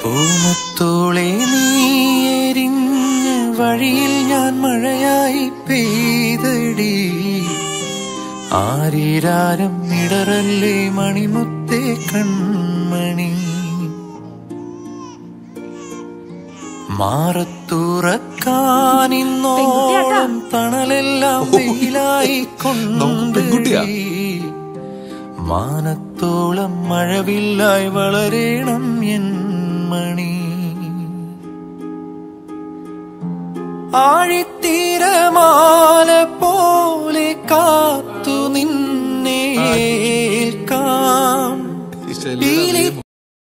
പൂമുത്തോളെ നീ എരിഞ്ഞ് വഴിയിൽ ഞാൻ മഴയായി പെയ്തടി ആരീരാരം ഇടറല്ലേ മണിമുത്തേ കൺമണി മാറത്തുറക്കാനിന്നോളം തണലെല്ലാം വെയിലായി പെൺകുട്ടിയാ? കൊണ്ടടി മാനത്തോളം മഴവില്ലായി വളരേണം എൻ മണി ആഴിത്തീരമാല പോലെ കാത്തു നിന്നെ ഏൽക്കാം പീലി